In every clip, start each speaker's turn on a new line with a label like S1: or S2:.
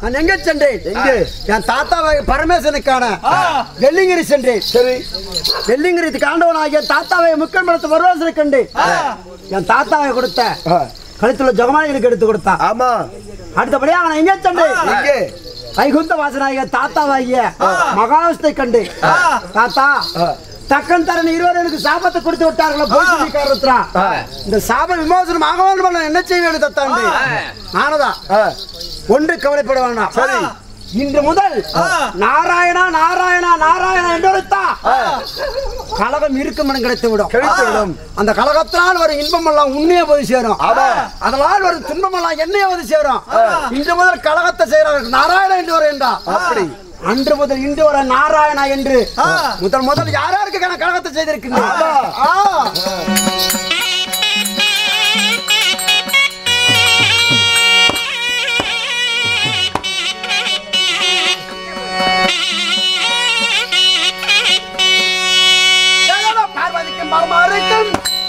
S1: நான் எங்க சென்றேன்
S2: எங்கே?
S1: என் தாத்தாவை பரமேசனுக்கான
S3: ஆ.
S1: வெள்ளிங்கிரி சென்றேன்
S2: சரி
S1: வெள்ளிங்கிரி காண்டவனாகிய தாத்தாவை முக்கன் படத்து வருவாசனை கண்டு
S3: ஆ.
S1: என் தாத்தாவை கொடுத்த
S2: ஆ,
S1: கழுத்துல ஜகமானி எனக்கு எடுத்து கொடுத்தான்
S2: ஆமா
S1: அடுத்தபடியா அவன் எங்க சென்றேன்
S2: எங்கே
S1: வைகுந்த வாசனாகிய தாத்தாவாகிய மகாவஸ்தை கண்டு
S3: ஆ.
S1: தாத்தா
S2: ஆ.
S1: தக்கன் தரன் இருவர் எனக்கு சாபத்தை கொடுத்து விட்டார்களா போய் காரணத்தினா
S2: ஆ.
S1: இந்த சாப விமோசனம் ஆக வேண்டும் நான் என்ன செய்வேன் தத்தாண்டு நானதா
S2: ஆ,
S1: ஒன்று கவலைப்பட வேண்டாம்
S2: சரி.
S1: இன்று முதல்
S3: ஆ.
S1: நாராயணா நாராயணா நாராயணா என்றுரைத்தா கழகம் இருக்கும் இடம் கிடைத்து விடும்
S2: கிடைத்து விடும்.
S1: அந்த கழகத்தினால் வரும் இன்பம் எல்லாம் உன்னையே போய் சேரும்
S2: ஆமா.
S1: அதனால் வரும் துன்பம் எல்லாம் என்னையே வந்து சேரும் இன்று முதல் கழகத்தை செய்கிறார்கள் நாராயணா என்று வருகின்றா
S2: அப்படி.
S1: அன்று முதல் இன்று வர நாராயணா என்று
S3: ஆ.
S1: முதல் முதல் யார் யாருக்கு கண- கழகத்தை செய்திருக்கின்றனர் ஆ. ஜெகதோ பார்வதிக்கும் பரமாருக்கும்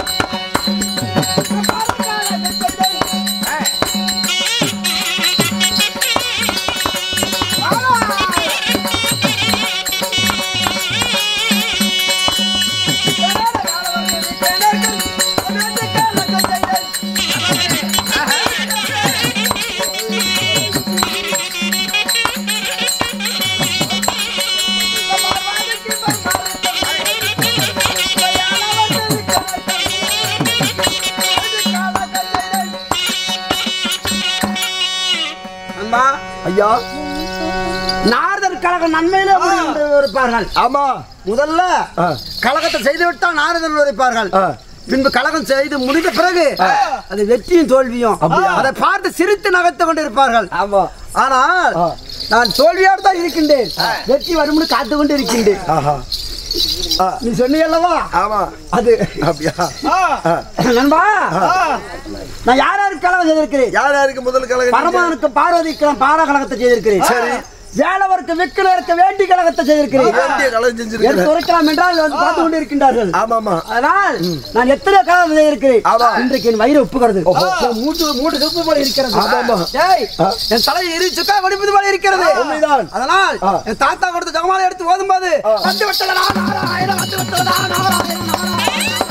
S1: அம்மா
S2: ஐயா
S1: நாரதர் கழகம் நன்மையிலே முடியும் என்று இருப்பார்கள்
S2: ஆமா
S1: முதல்ல
S2: ஆ.
S1: கழகத்தை செய்து விட்டால் நாரதர் உரைப்பார்கள்
S2: ஆ.
S1: பின்பு கழகம் செய்து முடிந்த பிறகு அது வெற்றியும் தோல்வியும்
S2: அப்படியா?
S1: அதை பார்த்து சிரித்து நகர்த்து கொண்டிருப்பார்கள்
S2: ஆமா
S1: ஆனால்
S2: ஆ.
S1: நான் தோல்வியோடு தான் இருக்கின்றேன் வெற்றி வரும்னு காத்து கொண்டு இருக்கின்றேன்
S2: ஆஹா ஆ,
S1: நீ சொன்னீங்கல்லவா
S2: ஆமா
S1: அது
S2: அப்படியா
S3: ஆ.
S2: ஆ,
S1: நண்பா
S3: ஆ.
S1: நான் யார் யாருக்கு கழகம் செய்திருக்கிறேன்
S2: யார் யாருக்கு முதல் கழகம்
S1: பரமானுக்கு பார்வதிக்கு பார கழகத்தை செய்திருக்கிறேன்
S2: சரி.
S1: வேலவருக்கு விக்கினருக்கு வேண்டி கழகத்தை செய்திருக்கிறேன்
S2: வேண்டிய கழகம்
S1: எடுத்து
S2: செஞ்சிருக்கிறேன்
S1: உரைக்கலாம் என்றால் வந்து பார்த்து கொண்டு இருக்கின்றார்கள்
S2: ஆமாமா
S1: அதனால் நான் எத்தனை காலம் இருக்கிறேன்
S2: ஆமா.
S1: இன்றைக்கு என் வயிறு ஒப்புகிறது என் மூட்டு மூட்டு செப்பு போல இருக்கிறது
S2: ஆமா, ஆமா.
S1: ஏய்,
S2: ஆ.
S1: என் தலை எரி சுக்கா வடிப்பது போல இருக்கிறது
S2: உண்மைதான்.
S1: அதனால்
S2: ஆ.
S1: என் தாத்தா கொடுத்த ஜகமாலை எடுத்து ஓதும் போது வந்து விட்டதா நாராயண வந்து விட்டதா நாராயண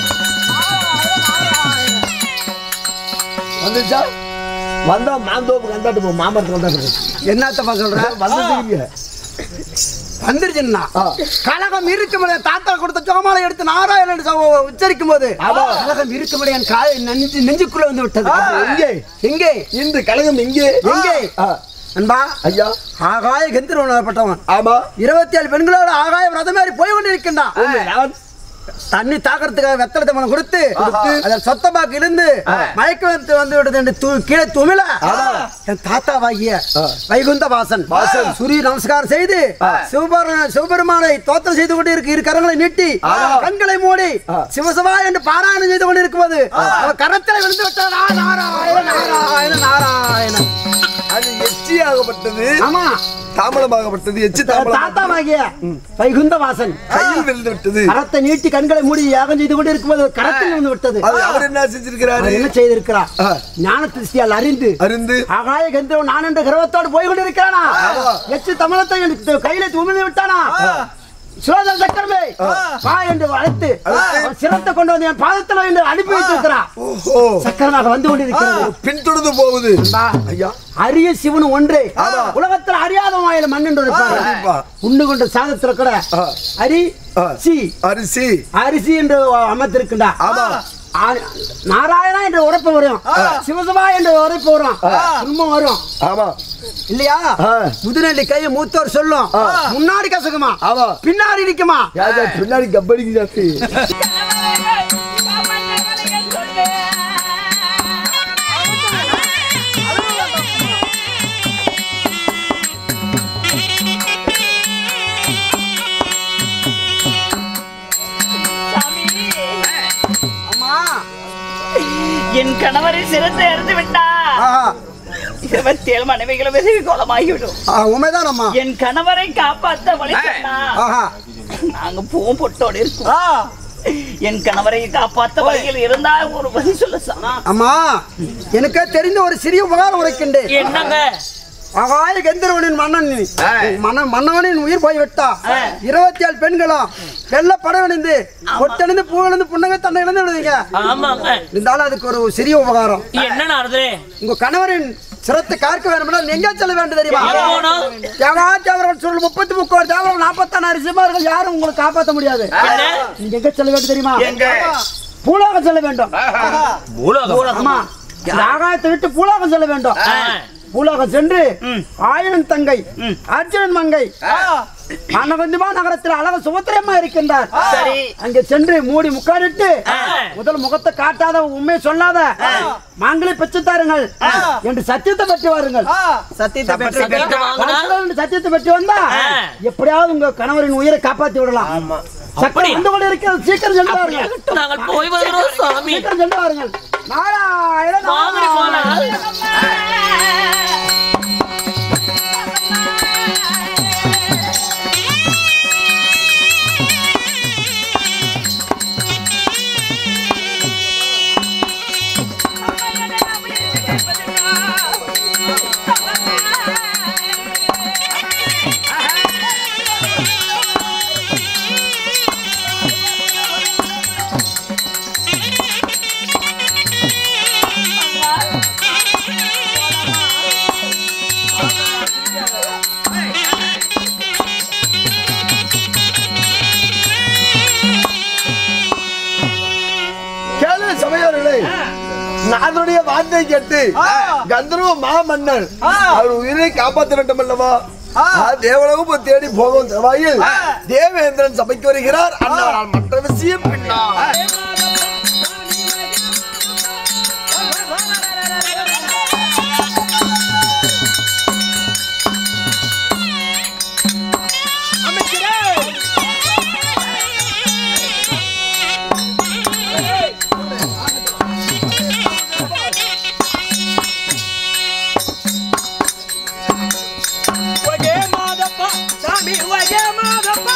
S2: வந்துச்சா வந்தா மாந்தோப்பு கண்டாட்டு போ மாமரத்து கண்டாட்டு
S1: என்னத்தப்பா சொல்ற
S2: வந்துருக்கீங்க
S1: வந்துருச்சுன்னா
S2: ஆ.
S1: கழகம் இருக்கும்படி தாத்தா கொடுத்த ஜோமாலை எடுத்து நாராயணன் என்று ச- உச்சரிக்கும் போது
S2: ஆமா.
S1: கழகம் இருக்கும்படி என் கால் நெஞ்சு நெஞ்சுக்குள்ள வந்து விட்டது
S2: எங்கே
S1: எங்கே
S2: இந்த கழகம் எங்கே
S1: எங்கே
S2: ஆ,
S1: அன்பா
S2: ஐயா
S1: ஆகாய கந்தர்வனப்பட்டவன்
S2: ஆமா
S1: இருபத்தி ஏழு பெண்களோட ஆகாய ரதம் மாதிரி போய் கொண்டு இருக்கின்றான்
S2: உண்மைதான்.
S1: தண்ணி தாக்கறதுக்காக வெத்தலை தமனம் கொடுத்து அதில் சொத்தமாக்கு இருந்து மயக்க வந்து வந்து விடுது என்று தூ- கீழே துமிழ என் தாத்தாவாகிய வைகுந்த வாசன் சூரிய நமஸ்காரம் செய்து சிவபெருமான சிவபெருமானை தோத்திரம் செய்து கொண்டு இருக்கு இரு கரங்களை நீட்டி கண்களை மூடி சிவசிவா என்று பாராயணம் செய்து கொண்டு இருக்கும்போது அவன் கரத்தில் விழுந்து விட்டாரா நாராயண நாராயண நாராயண
S2: அது எச்சியாகப்பட்டது
S1: ஆமா
S2: தாமதமாகப்பட்டது எச்சி தாமதம்
S1: தாத்தாவாகிய வைகுந்த வாசன்
S2: கையில் விழுந்து விட்டது
S1: கரத்தை நீட்டி கண்களை மூடி யாகம் செய்து கொண்டு இருக்கும்போது ஒரு கரத்தில் விழுந்து விட்டது
S2: அது அவர் என்ன செஞ்சிருக்கிறாரு
S1: அவர் என்ன செய்திருக்கிறார்
S2: ஆ.
S1: ஞான திருஷ்டியால் அறிந்து
S2: அருந்து
S1: ஆகாய கந்தவன் நான் என்ற கர்வத்தோடு போய் கொண்டிருக்கிறானா எச்சு தமிழத்தை எனக்கு கையில துமிழ்ந்து விட்டானா சோதர சக்கரமே வா என்று அழைத்து அவன் சிரத்தை கொண்டு வந்து என் பாதத்தில் என்று அனுப்பி வைத்திருக்கிறான்
S2: ஓஹோ
S1: சக்கரமாக வந்து கொண்டிருக்கிறது
S2: பின்தொடர்ந்து போகுது
S1: பா,
S2: ஐயா
S1: அரிய சிவன் ஒன்றே உலகத்தில் அறியாத வாயில மண் என்று
S2: கண்டிப்பா.
S1: இருப்பார் உண்டு கொண்ட சாதத்துல கூட
S2: ஆ.
S1: அரி
S2: ஆ.
S1: சி
S2: அரிசி
S1: அரிசி என்று அமர்ந்திருக்கின்றா
S2: ஆமா.
S1: ஆ- நாராயணா என்ற உரைப்பு வரும் சிவசபா என்ற உரைப்பு வரும் துன்பம் வரும்
S2: ஆமா
S1: இல்லையா
S2: ஆ.
S1: முதுநெல்லி கையை மூத்தோர் சொல்லும் முன்னாடி கசக்குமா
S2: ஆமா.
S1: பின்னாடி நிக்குமா
S2: யாரு பின்னாடி கப்படிக்கு ஜாஸ்தி
S1: அம்மா
S4: என் கணவரை சிறந்து இறந்து விட்டா
S1: ஆஹா.
S4: இருபத்தி ஏழு மனைவிகளும் விதவி கோலமாகிவிடும்
S1: ஆ, உண்மைதான் அம்மா
S4: என் கணவரை காப்பாத்த வழி சொன்னா
S1: ஆஹா
S4: நாங்க பூவும் பொட்டோடு இருக்கோம் என் கணவரை காப்பாத்த வழியில் இருந்தா ஒரு பதில் சொல்ல சொன்னா
S1: அம்மா எனக்கு தெரிந்த ஒரு சிறிய உபகாரம் உரைக்கின்றேன்
S4: என்னங்க
S1: ஆகாய கந்தர்வனின் மன்னன் நீ. மன்னன் மன்னவனின் உயிர் போய்விட்டா இருபத்தி ஏழு பெண்களும் வெள்ள படவணிந்து பொட்டணிந்து பூவிலிருந்து புன்னகை தன்னை இழந்து விடுவீங்க
S3: ஆமாங்க
S1: இருந்தாலும் அதுக்கு ஒரு சிறிய உபகாரம்
S3: என்ன நடந்தது
S1: உங்க கணவரின் சிரத்தை காக்க வேண்டுமென்றால் நீ எங்கே செல்ல வேண்டும் தெரியுமா
S3: எங்க போகணும்?
S1: தேவராஜ் சொல் முப்பத்தி முக்கோடி தேவரம் நாற்பத்தாறு சிம்மார்கள் யாரும் உங்களை காப்பாற்ற முடியாது
S3: என்ன?
S1: நீங்க எங்க செல்ல வேண்டும் தெரியுமா
S4: எங்க
S1: பூலோகம் செல்ல வேண்டும்
S3: பூலோகம்
S1: ஆமா இந்த ஆகாயத்தை விட்டு பூலோகம் செல்ல வேண்டும்
S3: ஆ.
S1: பூலோகம் சென்று ஆயனன் தங்கை அர்ஜுனன் மங்கை அனகந்திமா நகரத்தில் அழக சுபத்திரமா இருக்கின்றார்
S4: சரி.
S1: அங்கே சென்று மூடி முக்காடிட்டு
S3: ஆ.
S1: முதல் முகத்தை காட்டாத உண்மை சொல்லாத மாங்களை பெற்று தாருங்கள் என்று சத்தியத்தை பெற்று வாருங்கள்
S4: சத்தியத்தை பெற்று
S3: சத்தியத்தை வாங்கினா
S1: கடவுள் என்று சத்தியத்தை பெற்று வந்தா
S3: ஆ.
S1: எப்படியாவது உங்க கணவரின் உயிரை காப்பாத்தி விடலாம்
S3: அப்படி?
S1: சக்கரம் வந்து கொண்டு இருக்கிறது சீக்கிரம் சென்று வாருங்கள்
S3: நாங்கள் போய் வருகிறோம் சாமி
S1: சீக்கிரம் சென்று வாருங்கள் நாராயண
S3: வாங்கடி
S1: நாராயண.
S3: போலாம்
S2: கேளு சபையோர்களே நாதனுடைய வார்த்தை கேட்டு கந்தர்வ மாமன்னர் அவர் உயிரை காப்பாற்ற வேண்டும் அல்லவா தேவலகம் தேடி போகும் தருவாயில் தேவேந்திரன் சபைக்கு வருகிறார் அண்ணாரால் மற்ற விஷயம் பின்னா
S3: ஒகே மாதப்பா சாமி ஒகே மாதப்பா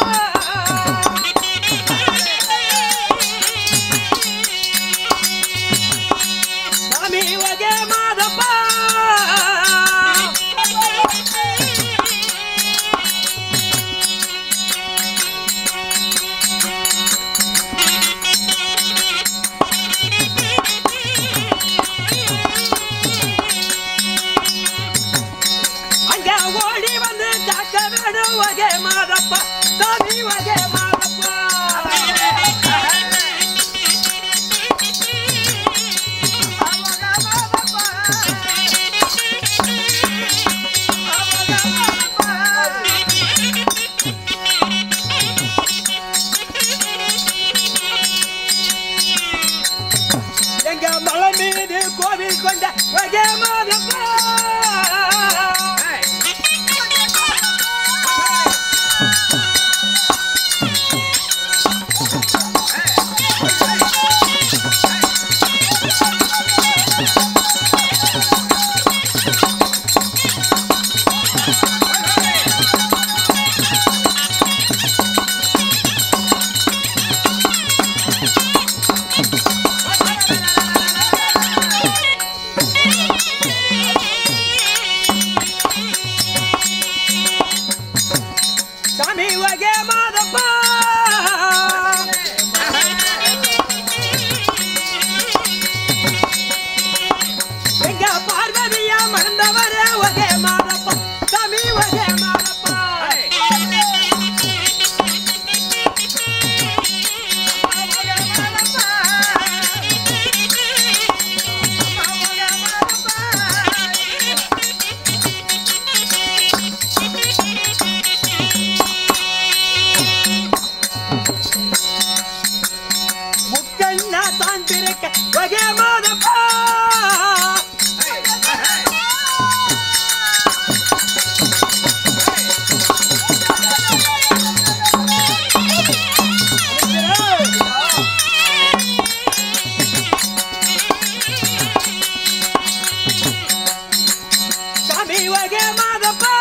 S3: சாமி ஒகே மாதப்பா அங்க ஓடி வந்து தாக்க வேணும் ஒகே மாதப்பா சாமி ஒகே மாதப்பா எங்க மலை மீது கோவில் கொண்ட ஒகே மாதப்பா சாமி ஒகே மாதப்பா எங்க பார்வதியா மறந்தவரே ஒகே மாதப்பா சாமி ஒகே மாதப்பா முக்கண்ணா தான் பிறக்க ஒகே மாதப்பா சாமி ஒகே மாதப்பா